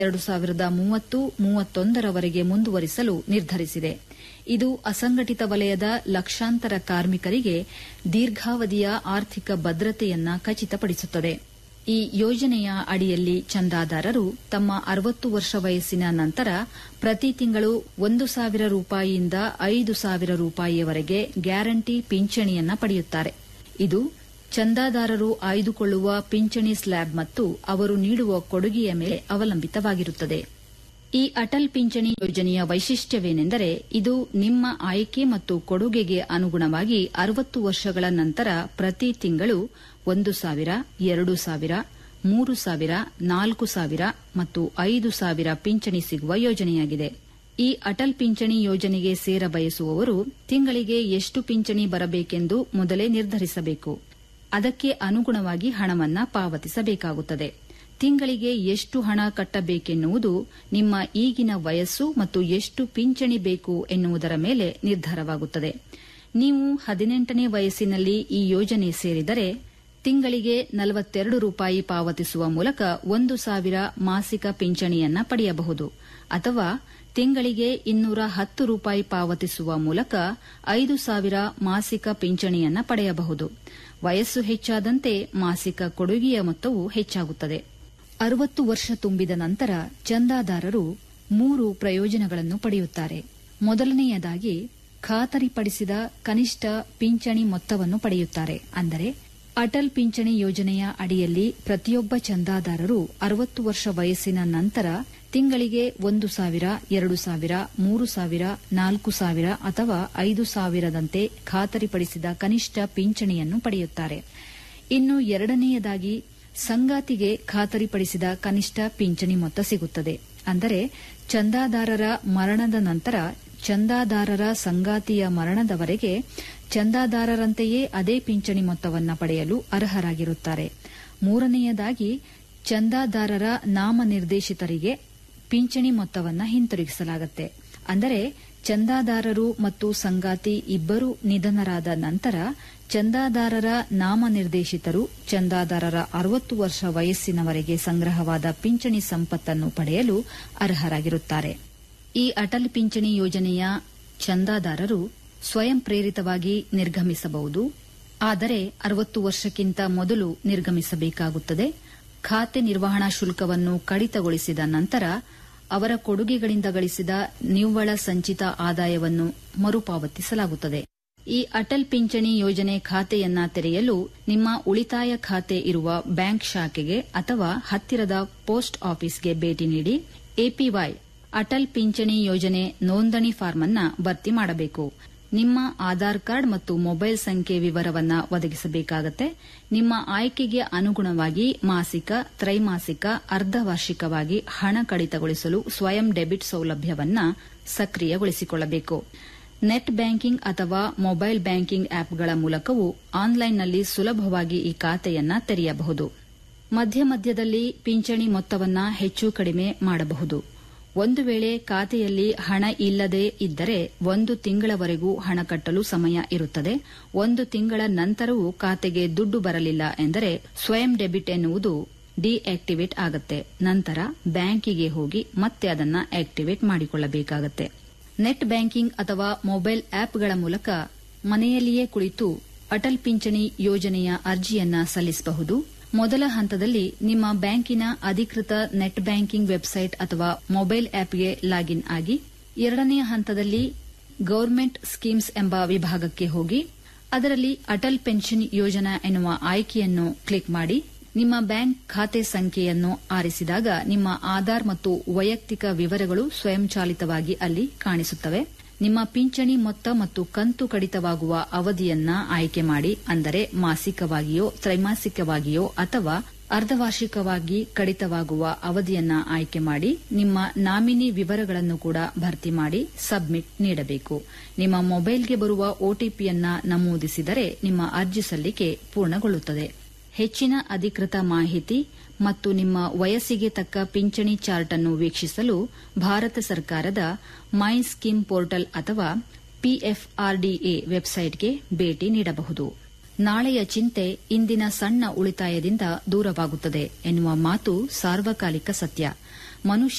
ಎರಡು ಸಾವಿರದ ಮೂವತ್ತು ಮೂವತ್ತೊಂದರವರೆಗೆ ಮುಂದುವರಿಸಲು ನಿರ್ಧರಿಸಿದೆ ಇದು ಅಸಂಘಟಿತ ವಲಯದ ಲಕ್ಷಾಂತರ ಕಾರ್ಮಿಕರಿಗೆ ದೀರ್ಘಾವಧಿಯ ಆರ್ಥಿಕ ಭದ್ರತೆಯನ್ನ ಖಚಿತಪಡಿಸುತ್ತದೆ ಈ ಯೋಜನೆಯ ಅಡಿಯಲ್ಲಿ ಚಂದಾದಾರರು ತಮ್ಮ ಅರವತ್ತು ವರ್ಷ ವಯಸ್ಸಿನ ನಂತರ ಪ್ರತಿ ತಿಂಗಳು ಒಂದು ಸಾವಿರ ರೂಪಾಯಿಯಿಂದ ಐದು ಸಾವಿರ ರೂಪಾಯಿಯವರೆಗೆ ಗ್ಯಾರಂಟಿ ಪಿಂಚಣಿಯನ್ನ ಪಡೆಯುತ್ತಾರೆ ಇದು ಚಂದಾದಾರರು ಆಯ್ದುಕೊಳ್ಳುವ ಪಿಂಚಣಿ ಸ್ಲ್ಯಾಬ್ ಮತ್ತು ಅವರು ನೀಡುವ ಕೊಡುಗೆಯ ಮೇಲೆ ಅವಲಂಬಿತವಾಗಿರುತ್ತದೆ ಈ ಅಟಲ್ ಪಿಂಚಣಿ ಯೋಜನೆಯ ವೈಶಿಷ್ಟ್ಯವೇನೆಂದರೆ ಇದು ನಿಮ್ಮ ಆಯ್ಕೆ ಮತ್ತು ಕೊಡುಗೆಗೆ ಅನುಗುಣವಾಗಿ ಅರವತ್ತು ವರ್ಷಗಳ ನಂತರ ಪ್ರತಿ ತಿಂಗಳು ಒಂದು ಸಾವಿರ ಎರಡು ಸಾವಿರ ಮೂರು ಸಾವಿರ ನಾಲ್ಕು ಸಾವಿರ ಮತ್ತು ಐದು ಸಾವಿರ ಪಿಂಚಣಿ ಸಿಗುವ ಯೋಜನೆಯಾಗಿದೆ ಈ ಅಟಲ್ ಪಿಂಚಣಿ ಯೋಜನೆಗೆ ಸೇರ ಬಯಸುವವರು ತಿಂಗಳಿಗೆ ಎಷ್ಟು ಪಿಂಚಣಿ ಬರಬೇಕೆಂದು ಮೊದಲೇ ನಿರ್ಧರಿಸಬೇಕು ಅದಕ್ಕೆ ಅನುಗುಣವಾಗಿ ಹಣವನ್ನ ಪಾವತಿಸಬೇಕಾಗುತ್ತದೆ ತಿಂಗಳಿಗೆ ಎಷ್ಟು ಹಣ ಕಟ್ಟಬೇಕೆನ್ನುವುದು ನಿಮ್ಮ ಈಗಿನ ವಯಸ್ಸು ಮತ್ತು ಎಷ್ಟು ಪಿಂಚಣಿ ಬೇಕು ಎನ್ನುವುದರ ಮೇಲೆ ನಿರ್ಧಾರವಾಗುತ್ತದೆ ನೀವು ಹದಿನೆಂಟನೇ ವಯಸ್ಸಿನಲ್ಲಿ ಈ ಯೋಜನೆ ಸೇರಿದರೆ ತಿಂಗಳಿಗೆ ನಲವತ್ತೆರಡು ರೂಪಾಯಿ ಪಾವತಿಸುವ ಮೂಲಕ ಒಂದು ಸಾವಿರ ಮಾಸಿಕ ಪಿಂಚಣಿಯನ್ನ ಪಡೆಯಬಹುದು ಅಥವಾ ತಿಂಗಳಿಗೆ ಇನ್ನೂರ ಹತ್ತು ರೂಪಾಯಿ ಪಾವತಿಸುವ ಮೂಲಕ ಐದು ಸಾವಿರ ಮಾಸಿಕ ಪಿಂಚಣಿಯನ್ನ ಪಡೆಯಬಹುದು ವಯಸ್ಸು ಹೆಚ್ಚಾದಂತೆ ಮಾಸಿಕ ಕೊಡುಗೆಯ ಮೊತ್ತವು ಹೆಚ್ಚಾಗುತ್ತದೆ ಅರವತ್ತು ವರ್ಷ ತುಂಬಿದ ನಂತರ ಚಂದಾದಾರರು ಮೂರು ಪ್ರಯೋಜನಗಳನ್ನು ಪಡೆಯುತ್ತಾರೆ ಮೊದಲನೆಯದಾಗಿ ಖಾತರಿಪಡಿಸಿದ ಕನಿಷ್ಠ ಪಿಂಚಣಿ ಮೊತ್ತವನ್ನು ಪಡೆಯುತ್ತಾರೆ ಅಂದರೆ ಅಟಲ್ ಪಿಂಚಣಿ ಯೋಜನೆಯ ಅಡಿಯಲ್ಲಿ ಪ್ರತಿಯೊಬ್ಬ ಚಂದಾದಾರರು ಅರವತ್ತು ವರ್ಷ ವಯಸ್ಸಿನ ನಂತರ ತಿಂಗಳಿಗೆ ಒಂದು ಸಾವಿರ ಎರಡು ಸಾವಿರ ಮೂರು ಸಾವಿರ ನಾಲ್ಕು ಸಾವಿರ ಅಥವಾ ಐದು ಸಾವಿರದಂತೆ ಖಾತರಿಪಡಿಸಿದ ಕನಿಷ್ಠ ಪಿಂಚಣಿಯನ್ನು ಪಡೆಯುತ್ತಾರೆ ಇನ್ನು ಎರಡನೆಯದಾಗಿ ಸಂಗಾತಿಗೆ ಖಾತರಿಪಡಿಸಿದ ಕನಿಷ್ಠ ಪಿಂಚಣಿ ಮೊತ್ತ ಸಿಗುತ್ತದೆ ಅಂದರೆ ಚಂದಾದಾರರ ಮರಣದ ನಂತರ ಚಂದಾದಾರರ ಸಂಗಾತಿಯ ಮರಣದವರೆಗೆ ಚಂದಾದಾರರಂತೆಯೇ ಅದೇ ಪಿಂಚಣಿ ಮೊತ್ತವನ್ನು ಪಡೆಯಲು ಅರ್ಹರಾಗಿರುತ್ತಾರೆ ಮೂರನೆಯದಾಗಿ ಚಂದಾದಾರರ ನಾಮನಿರ್ದೇಶಿತರಿಗೆ ಪಿಂಚಣಿ ಮೊತ್ತವನ್ನು ಹಿಂತಿರುಗಿಸಲಾಗುತ್ತೆ ಅಂದರೆ ಚಂದಾದಾರರು ಮತ್ತು ಸಂಗಾತಿ ಇಬ್ಬರು ನಿಧನರಾದ ನಂತರ ಚಂದಾದಾರರ ನಾಮನಿರ್ದೇಶಿತರು ಚಂದಾದಾರರ ಅರವತ್ತು ವರ್ಷ ವಯಸ್ಸಿನವರೆಗೆ ಸಂಗ್ರಹವಾದ ಪಿಂಚಣಿ ಸಂಪತ್ತನ್ನು ಪಡೆಯಲು ಅರ್ಹರಾಗಿರುತ್ತಾರೆ ಈ ಅಟಲ್ ಪಿಂಚಣಿ ಯೋಜನೆಯ ಚಂದಾದಾರರು ಸ್ವಯಂ ಪ್ರೇರಿತವಾಗಿ ನಿರ್ಗಮಿಸಬಹುದು ಆದರೆ ಅರವತ್ತು ವರ್ಷಕ್ಕಿಂತ ಮೊದಲು ನಿರ್ಗಮಿಸಬೇಕಾಗುತ್ತದೆ ಖಾತೆ ನಿರ್ವಹಣಾ ಶುಲ್ಕವನ್ನು ಕಡಿತಗೊಳಿಸಿದ ನಂತರ ಅವರ ಕೊಡುಗೆಗಳಿಂದ ಗಳಿಸಿದ ನಿವ್ವಳ ಸಂಚಿತ ಆದಾಯವನ್ನು ಮರುಪಾವತಿಸಲಾಗುತ್ತದೆ ಈ ಅಟಲ್ ಪಿಂಚಣಿ ಯೋಜನೆ ಖಾತೆಯನ್ನ ತೆರೆಯಲು ನಿಮ್ಮ ಉಳಿತಾಯ ಖಾತೆ ಇರುವ ಬ್ಯಾಂಕ್ ಶಾಖೆಗೆ ಅಥವಾ ಹತ್ತಿರದ ಪೋಸ್ಟ್ ಆಫೀಸ್ಗೆ ಭೇಟಿ ನೀಡಿ ಎಪಿವೈ ಅಟಲ್ ಪಿಂಚಣಿ ಯೋಜನೆ ನೋಂದಣಿ ಫಾರ್ಮ್ ಅನ್ನ ಭರ್ತಿ ಮಾಡಬೇಕು ನಿಮ್ಮ ಆಧಾರ್ ಕಾರ್ಡ್ ಮತ್ತು ಮೊಬೈಲ್ ಸಂಖ್ಯೆ ವಿವರವನ್ನ ಒದಗಿಸಬೇಕಾಗತ್ತೆ ನಿಮ್ಮ ಆಯ್ಕೆಗೆ ಅನುಗುಣವಾಗಿ ಮಾಸಿಕ ತ್ರೈಮಾಸಿಕ ಅರ್ಧವಾರ್ಷಿಕವಾಗಿ ಹಣ ಕಡಿತಗೊಳಿಸಲು ಸ್ವಯಂ ಡೆಬಿಟ್ ಸೌಲಭ್ಯವನ್ನ ಸಕ್ರಿಯಗೊಳಿಸಿಕೊಳ್ಳಬೇಕು ನೆಟ್ ಬ್ಯಾಂಕಿಂಗ್ ಅಥವಾ ಮೊಬೈಲ್ ಬ್ಯಾಂಕಿಂಗ್ ಆಪ್ಗಳ ಮೂಲಕವೂ ಆನ್ಲೈನ್ನಲ್ಲಿ ಸುಲಭವಾಗಿ ಈ ಖಾತೆಯನ್ನ ತೆರೆಯಬಹುದು ಮಧ್ಯ ಮಧ್ಯದಲ್ಲಿ ಪಿಂಚಣಿ ಮೊತ್ತವನ್ನ ಹೆಚ್ಚು ಕಡಿಮೆ ಮಾಡಬಹುದು ಒಂದು ವೇಳೆ ಖಾತೆಯಲ್ಲಿ ಹಣ ಇಲ್ಲದೇ ಇದ್ದರೆ ಒಂದು ತಿಂಗಳವರೆಗೂ ಹಣ ಕಟ್ಟಲು ಸಮಯ ಇರುತ್ತದೆ ಒಂದು ತಿಂಗಳ ನಂತರವೂ ಖಾತೆಗೆ ದುಡ್ಡು ಬರಲಿಲ್ಲ ಎಂದರೆ ಸ್ವಯಂ ಡೆಬಿಟ್ ಎನ್ನುವುದು ಡಿಆಕ್ಟಿವೇಟ್ ಆಗುತ್ತೆ ನಂತರ ಬ್ಯಾಂಕಿಗೆ ಹೋಗಿ ಮತ್ತೆ ಅದನ್ನ ಆಕ್ಟಿವೇಟ್ ಮಾಡಿಕೊಳ್ಳಬೇಕಾಗತ್ತೆ ನೆಟ್ ಬ್ಯಾಂಕಿಂಗ್ ಅಥವಾ ಮೊಬೈಲ್ ಆಪ್ಗಳ ಮೂಲಕ ಮನೆಯಲ್ಲಿಯೇ ಕುಳಿತು ಅಟಲ್ ಪಿಂಚಣಿ ಯೋಜನೆಯ ಅರ್ಜಿಯನ್ನ ಸಲ್ಲಿಸಬಹುದು ಮೊದಲ ಹಂತದಲ್ಲಿ ನಿಮ್ಮ ಬ್ಯಾಂಕಿನ ಅಧಿಕೃತ ನೆಟ್ ಬ್ಯಾಂಕಿಂಗ್ ವೆಬ್ಸೈಟ್ ಅಥವಾ ಮೊಬೈಲ್ ಆಪ್ಗೆ ಲಾಗಿನ್ ಆಗಿ ಎರಡನೆಯ ಹಂತದಲ್ಲಿ ಗವರ್ಮೆಂಟ್ ಸ್ಕೀಮ್ಸ್ ಎಂಬ ವಿಭಾಗಕ್ಕೆ ಹೋಗಿ ಅದರಲ್ಲಿ ಅಟಲ್ ಪೆನ್ಷನ್ ಯೋಜನಾ ಎನ್ನುವ ಆಯ್ಕೆಯನ್ನು ಕ್ಲಿಕ್ ಮಾಡಿ ನಿಮ್ಮ ಬ್ಯಾಂಕ್ ಖಾತೆ ಸಂಖ್ಯೆಯನ್ನು ಆರಿಸಿದಾಗ ನಿಮ್ಮ ಆಧಾರ್ ಮತ್ತು ವೈಯಕ್ತಿಕ ವಿವರಗಳು ಸ್ವಯಂಚಾಲಿತವಾಗಿ ಅಲ್ಲಿ ಕಾಣಿಸುತ್ತವೆ ನಿಮ್ಮ ಪಿಂಚಣಿ ಮೊತ್ತ ಮತ್ತು ಕಂತು ಕಡಿತವಾಗುವ ಅವಧಿಯನ್ನ ಆಯ್ಕೆ ಮಾಡಿ ಅಂದರೆ ಮಾಸಿಕವಾಗಿಯೋ ತ್ರೈಮಾಸಿಕವಾಗಿಯೋ ಅಥವಾ ಅರ್ಧವಾರ್ಷಿಕವಾಗಿ ಕಡಿತವಾಗುವ ಅವಧಿಯನ್ನ ಆಯ್ಕೆ ಮಾಡಿ ನಿಮ್ಮ ನಾಮಿನಿ ವಿವರಗಳನ್ನು ಕೂಡ ಭರ್ತಿ ಮಾಡಿ ಸಬ್ಮಿಟ್ ನೀಡಬೇಕು ನಿಮ್ಮ ಮೊಬೈಲ್ಗೆ ಬರುವ ಒಟಿಪಿಯನ್ನ ನಮೂದಿಸಿದರೆ ನಿಮ್ಮ ಅರ್ಜಿ ಸಲ್ಲಿಕೆ ಪೂರ್ಣಗೊಳ್ಳುತ್ತದೆ ಹೆಚ್ಚಿನ ಅಧಿಕೃತ ಮಾಹಿತಿ ಮತ್ತು ನಿಮ್ಮ ವಯಸ್ಸಿಗೆ ತಕ್ಕ ಪಿಂಚಣಿ ಚಾರ್ಟ್ ಅನ್ನು ವೀಕ್ಷಿಸಲು ಭಾರತ ಸರ್ಕಾರದ ಮೈ ಸ್ಕೀಮ್ ಪೋರ್ಟಲ್ ಅಥವಾ ಪಿಎಫ್ಆರ್ಡಿಎ ವೆಬ್ಸೈಟ್ಗೆ ಭೇಟಿ ನೀಡಬಹುದು ನಾಳೆಯ ಚಿಂತೆ ಇಂದಿನ ಸಣ್ಣ ಉಳಿತಾಯದಿಂದ ದೂರವಾಗುತ್ತದೆ ಎನ್ನುವ ಮಾತು ಸಾರ್ವಕಾಲಿಕ ಸತ್ಯ ಮನುಷ್ಯ